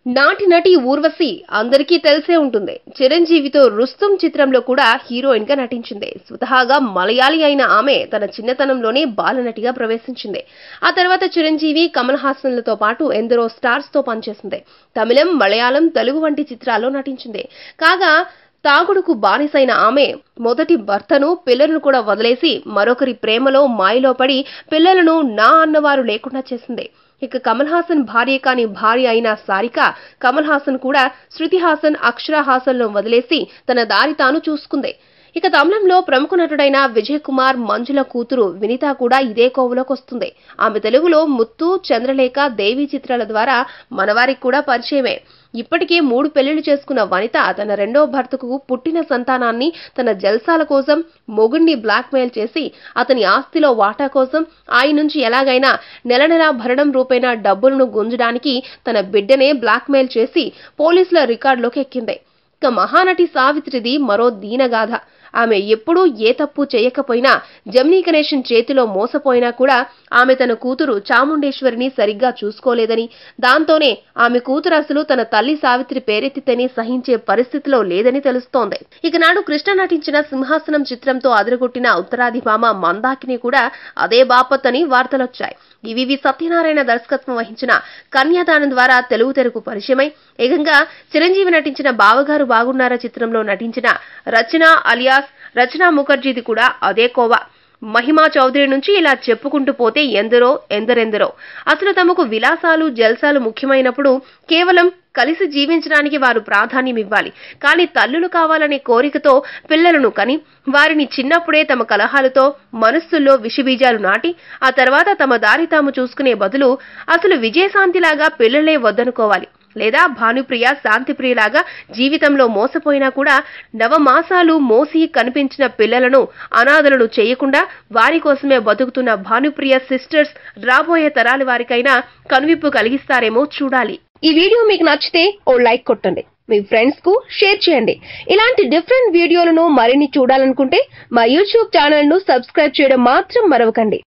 నాటి నటి ఊర్వశి అందరికీ తెలిసే ఉంటుంది చిరంజీవితో రుస్తుం చిత్రంలో కూడా హీరోయిన్ గా నటించింది స్వతహాగా మలయాళీ అయిన ఆమె తన చిన్నతనంలోనే బాలనటిగా ప్రవేశించింది ఆ తర్వాత చిరంజీవి కమల్ హాసన్లతో పాటు ఎందరో స్టార్స్ తో పనిచేసింది తమిళం మలయాళం తెలుగు వంటి చిత్రాల్లో నటించింది కాగా తాగుడుకు బానిసైన ఆమె మొదటి భర్తను పిల్లలను కూడా వదిలేసి మరొకరి ప్రేమలో మాయలో పడి పిల్లలను నా అన్నవారు లేకుండా చేసింది ఇక కమల్ హాసన్ భార్య కాని భార్య అయిన సారిక కమల్ హాసన్ కూడా శృతి హాసన్ అక్షర హాసన్లను వదిలేసి తన దారి తాను చూసుకుంది ఇక తమిళంలో ప్రముఖ నటుడైన విజయ్ కుమార్ మంజుల కూతురు వినిత కూడా ఇదే కోవలోకి వస్తుంది ఆమె తెలుగులో ముత్తు చంద్రలేఖ దేవి చిత్రాల ద్వారా మనవారికి కూడా పరిచయమే ఇప్పటికే మూడు పెళ్లిళ్లు చేసుకున్న వనిత తన రెండో భర్తకు పుట్టిన సంతానాన్ని తన జల్సాల కోసం మొగుణ్ణి బ్లాక్మెయిల్ చేసి అతని ఆస్తిలో వాటా కోసం ఆయన నుంచి ఎలాగైనా నెల నెలా భరణం రూపేణా డబ్బులను గుంజడానికి తన బిడ్డనే బ్లాక్మెయిల్ చేసి పోలీసుల రికార్డులోకి ఎక్కింది ఇక మహానటి సావిత్రిది మరో దీనగాథ ఆమె ఎప్పుడూ ఏ తప్పు చేయకపోయినా జమ్నీ గణేషన్ చేతిలో మోసపోయినా కూడా ఆమె తన కూతురు చాముండేశ్వరిని సరిగ్గా చూసుకోలేదని దాంతోనే ఆమె కూతురు అసలు తన తల్లి సావిత్రి పేరెత్తితేనే సహించే పరిస్థితిలో లేదని తెలుస్తోంది ఇక నాడు కృష్ణ నటించిన సింహాసనం చిత్రంతో అదరగొట్టిన ఉత్తరాది భామ మందాకిని కూడా అదే బాపత్ అని వార్తలొచ్చాయి ఇవివి సత్యనారాయణ దర్శకత్వం వహించిన కన్యాదానం ద్వారా తెలుగు తెరకు పరిచయమై ఏకంగా చిరంజీవి నటించిన బావగారు బాగున్నారా చిత్రంలో నటించిన రచన అలియాస్ రచనా ముఖర్జీది కూడా అదే కోవా మహిమా చౌదరి నుంచి ఇలా చెప్పుకుంటూ పోతే ఎందరో ఎందరెందరో అసలు తమకు విలాసాలు జల్సాలు ముఖ్యమైనప్పుడు కేవలం కలిసి జీవించడానికి వారు ప్రాధాన్యం ఇవ్వాలి కానీ తల్లులు కావాలనే కోరికతో పిల్లలను కని వారిని చిన్నప్పుడే తమ కలహాలతో మనస్సుల్లో విషబీజాలు నాటి ఆ తర్వాత తమ దారి తాము చూసుకునే బదులు అసలు విజయశాంతిలాగా పిల్లలే వద్దనుకోవాలి లేదా భానుప్రియ శాంతిప్రియలాగా జీవితంలో మోసపోయినా కూడా నవమాసాలు మోసి కనిపించిన పిల్లలను అనాథలను చేయకుండా వారి కోసమే బతుకుతున్న భానుప్రియ సిస్టర్స్ రాబోయే తరాల వారికైనా కనువిప్పు కలిగిస్తారేమో చూడాలి ఈ వీడియో మీకు నచ్చితే ఓ లైక్ కొట్టండి మీ ఫ్రెండ్స్ కు షేర్ చేయండి ఇలాంటి డిఫరెంట్ వీడియోలను మరిన్ని చూడాలనుకుంటే మా యూట్యూబ్ ఛానల్ ను సబ్స్క్రైబ్ చేయడం మాత్రం మరవకండి